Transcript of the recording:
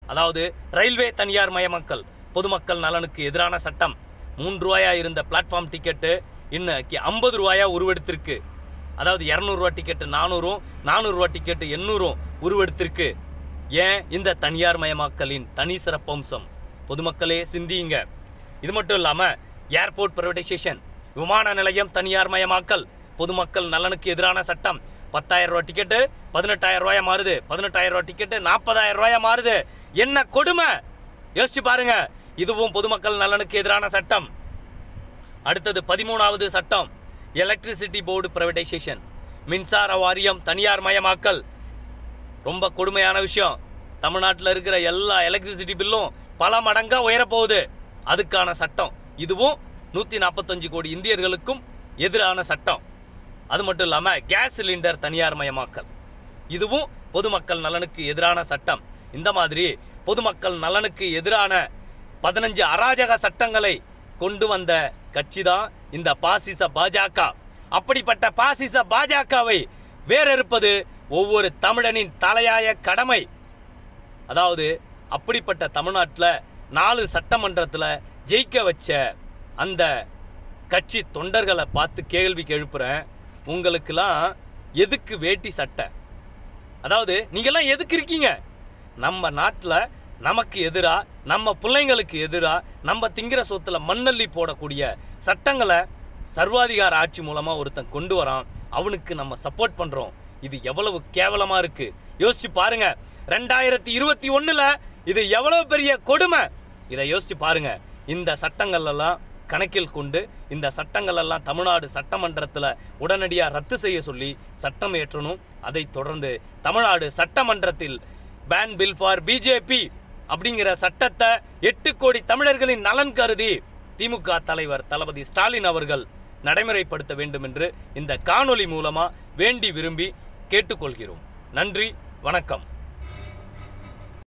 அதாவது ரயில்வே தனியார் மயமாக்கல் பொதுமக்கள் நலனுக்கு எதிரான சட்டம் மூன்று ரூபாயா இருந்த பிளாட்ஃபார்ம் டிக்கெட்டு இன்னைக்கு ஐம்பது ரூபாயா உருவெடுத்திருக்கு அதாவது இரநூறுவா டிக்கெட்டு நானூறும் நானூறுரூவா டிக்கெட்டு எண்ணூறும் உருவெடுத்திருக்கு ஏன் இந்த தனியார் மயமாக்கலின் தனி சிறப்பம்சம் பொதுமக்களே சிந்தியுங்க இது மட்டும் இல்லாமல் ஏர்போர்ட் பிரைவேடைசேஷன் விமான நிலையம் தனியார் மயமாக்கல் பொதுமக்கள் நலனுக்கு எதிரான சட்டம் பத்தாயிரம் ரூபா டிக்கெட்டு பதினெட்டாயிரம் ரூபாயா மாறுது பதினெட்டாயிரம் ரூபா டிக்கெட்டு நாற்பதாயிரம் ரூபாயா மாறுது என்ன கொடுமை யோசிச்சு பாருங்க இதுவும் பொதுமக்கள் நலனுக்கு எதிரான சட்டம் அடுத்தது பதிமூணாவது சட்டம் எலக்ட்ரிசிட்டி போர்டு பிரைவேடைசேஷன் மின்சார வாரியம் தனியார் மயமாக்கல் ரொம்ப கொடுமையான விஷயம் தமிழ்நாட்டில் இருக்கிற எல்லா எலக்ட்ரிசிட்டி பில்லும் பல மடங்கா உயரப்போகுது அதுக்கான சட்டம் இதுவும் நூற்றி நாற்பத்தஞ்சு கோடி இந்தியர்களுக்கும் எதிரான சட்டம் அது மட்டும் இல்லாமல் கேஸ் சிலிண்டர் தனியார் மயமாக்கல் இதுவும் பொதுமக்கள் நலனுக்கு எதிரான சட்டம் இந்த மாதிரி பொதுமக்கள் நலனுக்கு எதிரான பதினஞ்சு அராஜக சட்டங்களை கொண்டு வந்த கட்சி தான் இந்த பாசிச பாஜக அப்படிப்பட்ட பாசிச பாஜகவை வேறறுப்பது ஒவ்வொரு தமிழனின் தலையாய கடமை அதாவது அப்படிப்பட்ட தமிழ்நாட்டில் நாலு சட்டமன்றத்தில் ஜெயிக்க வச்ச அந்த கட்சி தொண்டர்களை பார்த்து கேள்விக்கு எழுப்புறேன் உங்களுக்கெல்லாம் எதுக்கு வேட்டி சட்டை அதாவது நீங்கெல்லாம் எதுக்கு இருக்கீங்க நம்ம நாட்டில் நமக்கு எதிராக நம்ம பிள்ளைங்களுக்கு எதிராக நம்ம திங்கிற சொத்துல மண்ணள்ளி போடக்கூடிய சட்டங்களை சர்வாதிகார ஆட்சி மூலமாக ஒருத்தன் கொண்டு வரான் அவனுக்கு நம்ம சப்போர்ட் பண்ணுறோம் இது எவ்வளவு கேவலமாக இருக்கு யோசிச்சு பாருங்க ரெண்டாயிரத்தி இருபத்தி ஒன்றில் இது எவ்வளவு பெரிய கொடுமை இதை யோசிச்சு பாருங்க இந்த சட்டங்கள் எல்லாம் கணக்கில் கொண்டு இந்த சட்டங்கள் எல்லாம் தமிழ்நாடு சட்டமன்றத்தில் உடனடியாக ரத்து செய்ய சொல்லி சட்டம் ஏற்றணும் அதைத் தொடர்ந்து தமிழ்நாடு சட்டமன்றத்தில் பேன் பில் ஃபார் பிஜேபி அப்படிங்கிற சட்டத்தை எட்டு கோடி தமிழர்களின் நலன் கருதி திமுக தலைவர் தளபதி ஸ்டாலின் அவர்கள் நடைமுறைப்படுத்த வேண்டும் என்று இந்த காணொளி மூலமா வேண்டி விரும்பி கேட்டுக்கொள்கிறோம் நன்றி வணக்கம்